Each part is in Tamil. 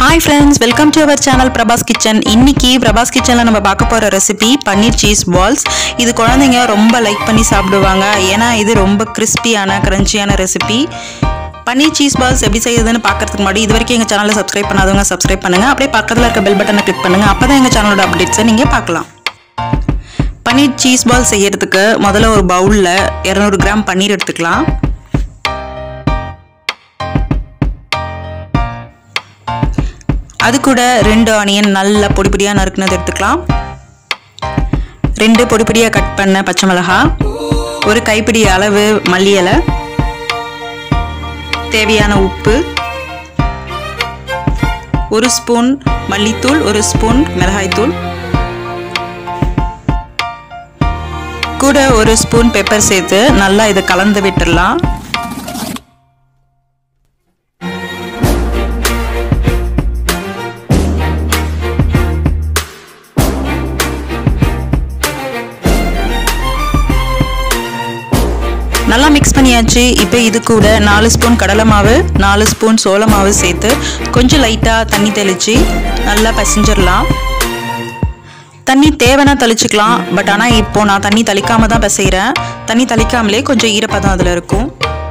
hi friends welcome to our channel Prabhas kitchen இன்னைக்கு பிரபாஸ் கிச்சனில் நம்ம பார்க்க போகிற ரெசிபி பன்னீர் சீஸ் பால்ஸ் இது குழந்தைங்க ரொம்ப லைக் பண்ணி சாப்பிடுவாங்க ஏன்னா இது ரொம்ப கிறிஸ்பியான கிரன்ச்சியான ரெசிபி பன்னீர் சீஸ் பால்ஸ் எப்படி செய்யுதுன்னு பார்க்கறதுக்கு முன்னாடி இது வரைக்கும் எங்கள் சேனலை சப்ஸ்கிரைப் பண்ணாதவங்க சப்ஸ்கிரைப் பண்ணுங்கள் அப்படியே பக்கத்தில் இருக்க பெல் பட்டனை கிளிக் பண்ணுங்கள் அப்போ தான் எங்கள் சேனலோட அப்டேட்ஸை நீங்கள் பார்க்கலாம் பன்னீர் சீஸ் பால் செய்யறதுக்கு முதல்ல ஒரு பவுலில் இரநூறு கிராம் பன்னீர் எடுத்துக்கலாம் அது கூட ரெண்டு ஆனியன் நல்ல பொடி பொடியாக நறுக்குனது எடுத்துக்கலாம் ரெண்டு பொடி பொடியாக கட் பண்ண பச்சை மிளகா ஒரு கைப்பிடி அளவு மல்லி இலை தேவையான உப்பு ஒரு ஸ்பூன் மல்லித்தூள் ஒரு ஸ்பூன் மிளகாய்த்தூள் கூட ஒரு ஸ்பூன் பெப்பர் சேர்த்து நல்லா இதை கலந்து விட்டுடலாம் நல்லா மிக்ஸ் பண்ணியாச்சு இப்போ இது கூட நாலு ஸ்பூன் கடலை மாவு நாலு ஸ்பூன் சோள மாவு சேர்த்து கொஞ்சம் லைட்டாக தண்ணி தெளித்து நல்லா பசஞ்சிடலாம் தண்ணி தேவைன்னா தெளிச்சுக்கலாம் பட் ஆனால் இப்போ நான் தண்ணி தெளிக்காம தான் பிசைகிறேன் தண்ணி தெளிக்காமலே கொஞ்சம் ஈரப்பதம் அதில் இருக்கும்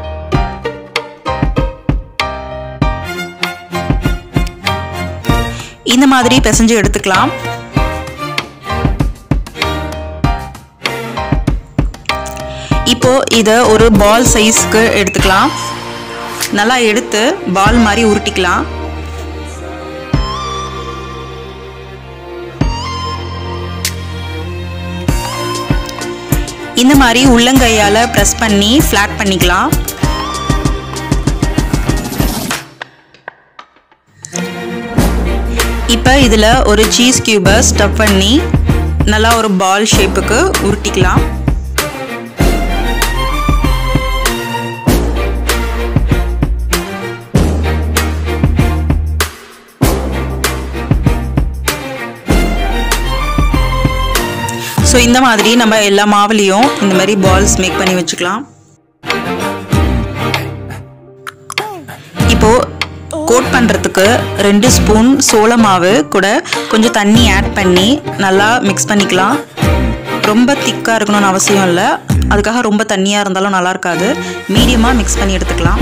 இந்த மாதிரி பிசைஞ்சு எடுத்துக்கலாம் இப்போ இதை ஒரு பால் சைஸ்க்கு எடுத்துக்கலாம் நல்லா எடுத்து பால் மாதிரி உருட்டிக்கலாம் இந்த மாதிரி உள்ளங்கையால் ப்ரெஸ் பண்ணி ஃப்ளாட் பண்ணிக்கலாம் இப்போ இதில் ஒரு சீஸ் கியூபை ஸ்டஃப் பண்ணி நல்லா ஒரு பால் ஷேப்புக்கு உருட்டிக்கலாம் ஸோ இந்த மாதிரி நம்ம எல்லா மாவுலேயும் இந்த மாதிரி பால்ஸ் மேக் பண்ணி வச்சுக்கலாம் இப்போது கோட் பண்ணுறதுக்கு ரெண்டு ஸ்பூன் சோள மாவு கூட கொஞ்சம் தண்ணி ஆட் பண்ணி நல்லா மிக்ஸ் பண்ணிக்கலாம் ரொம்ப திக்காக இருக்கணும்னு அவசியம் இல்லை அதுக்காக ரொம்ப தண்ணியாக இருந்தாலும் நல்லா இருக்காது மீடியமாக மிக்ஸ் பண்ணி எடுத்துக்கலாம்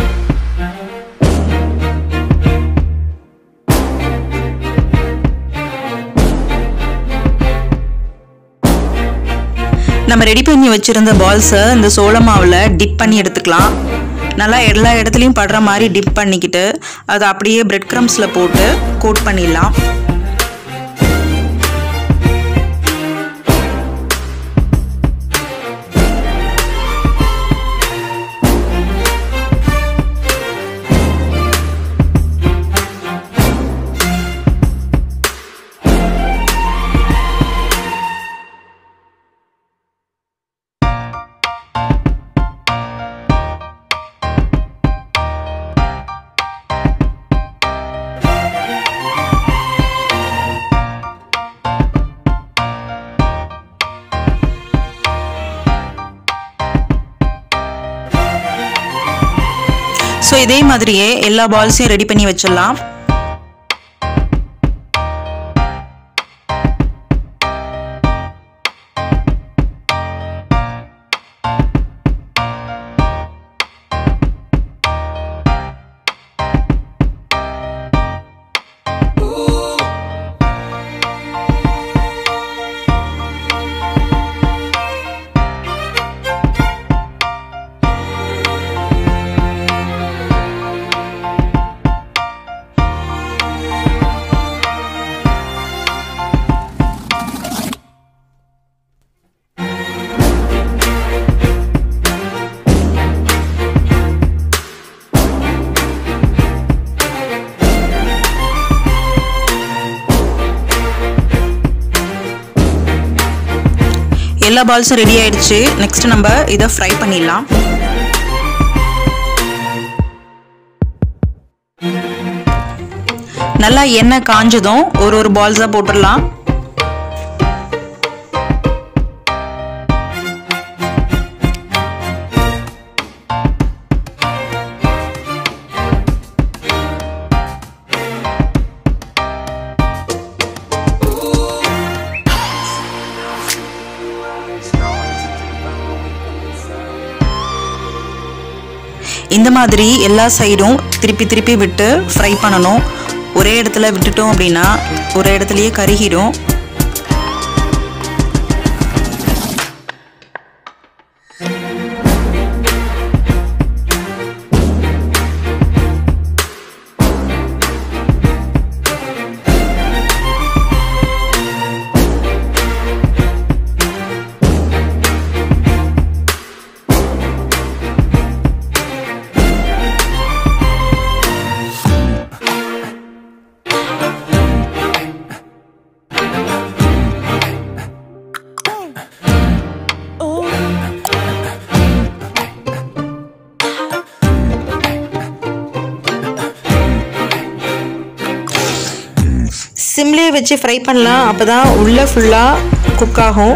நம்ம ரெடி பண்ணி வச்சுருந்த பால்ஸை இந்த சோள மாவில் டிப் பண்ணி எடுத்துக்கலாம் நல்லா எல்லா இடத்துலையும் படுற மாதிரி டிப் பண்ணிக்கிட்டு அதை அப்படியே பிரெட் க்ரம்ஸில் போட்டு கோட் பண்ணிடலாம் ஸோ இதே மாதிரியே எல்லா பால்ஸையும் ரெடி பண்ணி வச்சிடலாம் எல்லா பால்ஸும் ரெடி ஆயிடுச்சு நெக்ஸ்ட் நம்ம இதை ஃப்ரை பண்ணிடலாம் நல்லா எண்ணெய் காஞ்சதும் ஒரு ஒரு பால்ஸாக போட்டுடலாம் இந்த மாதிரி எல்லா சைடும் திருப்பி திருப்பி விட்டு ஃப்ரை பண்ணணும் ஒரே இடத்துல விட்டுட்டோம் அப்படின்னா ஒரு இடத்துலையே கருகிடும் சிம்லேயே வச்சு ஃப்ரை பண்ணலாம் அப்போ தான் உள்ளே ஃபுல்லாக குக் ஆகும்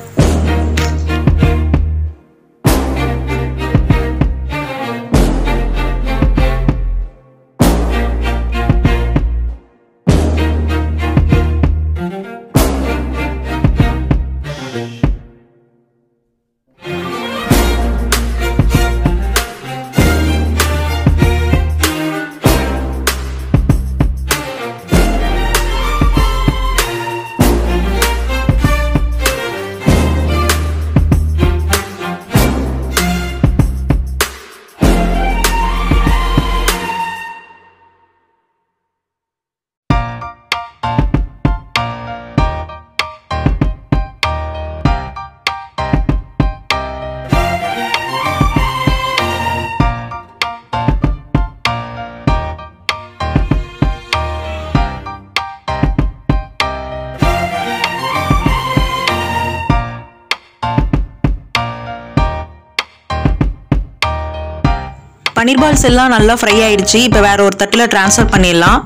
பன்னீர் பால்ஸ் எல்லாம் நல்லா ஃப்ரை ஆயிடுச்சு இப்போ வேற ஒரு தட்டில் ட்ரான்ஸ்ஃபர் பண்ணிடலாம்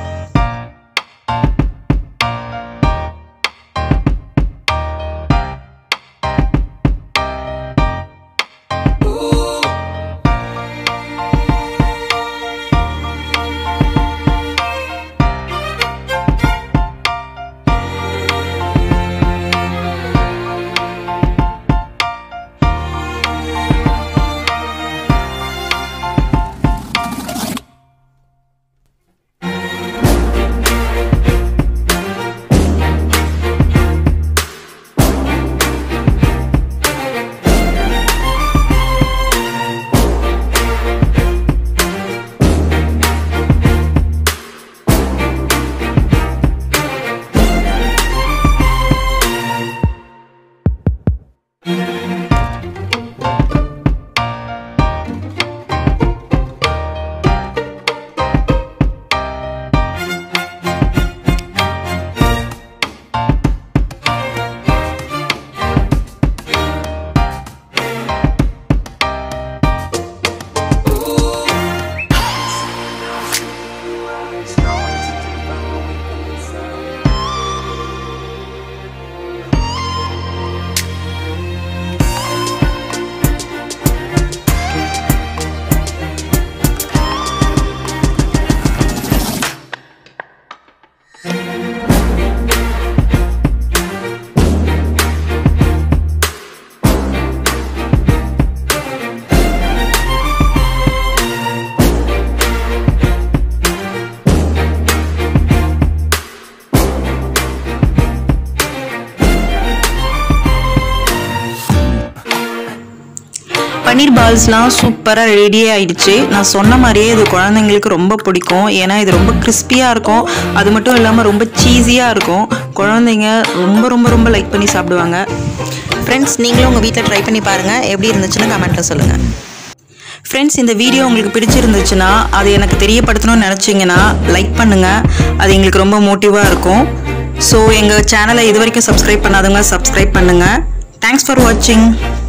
பன்னீர் பால்ஸ்லாம் சூப்பராக ரெடி ஆயிடுச்சு நான் சொன்ன மாதிரியே இது குழந்தைங்களுக்கு ரொம்ப பிடிக்கும் ஏன்னா இது ரொம்ப கிறிஸ்பியாக இருக்கும் அது மட்டும் இல்லாமல் ரொம்ப சீஸியாக இருக்கும் குழந்தைங்க ரொம்ப ரொம்ப ரொம்ப லைக் பண்ணி சாப்பிடுவாங்க ஃப்ரெண்ட்ஸ் நீங்களும் உங்கள் வீட்டில் ட்ரை பண்ணி பாருங்கள் எப்படி இருந்துச்சுன்னு கமெண்ட்டில் சொல்லுங்கள் ஃப்ரெண்ட்ஸ் இந்த வீடியோ உங்களுக்கு பிடிச்சிருந்துச்சுன்னா அது எனக்கு தெரியப்படுத்தணும்னு நினச்சிங்கன்னா லைக் பண்ணுங்கள் அது எங்களுக்கு ரொம்ப மோட்டிவாக இருக்கும் ஸோ எங்கள் சேனலை இது வரைக்கும் சப்ஸ்கிரைப் பண்ணாதவங்க சப்ஸ்கிரைப் பண்ணுங்கள் தேங்க்ஸ் ஃபார் வாட்சிங்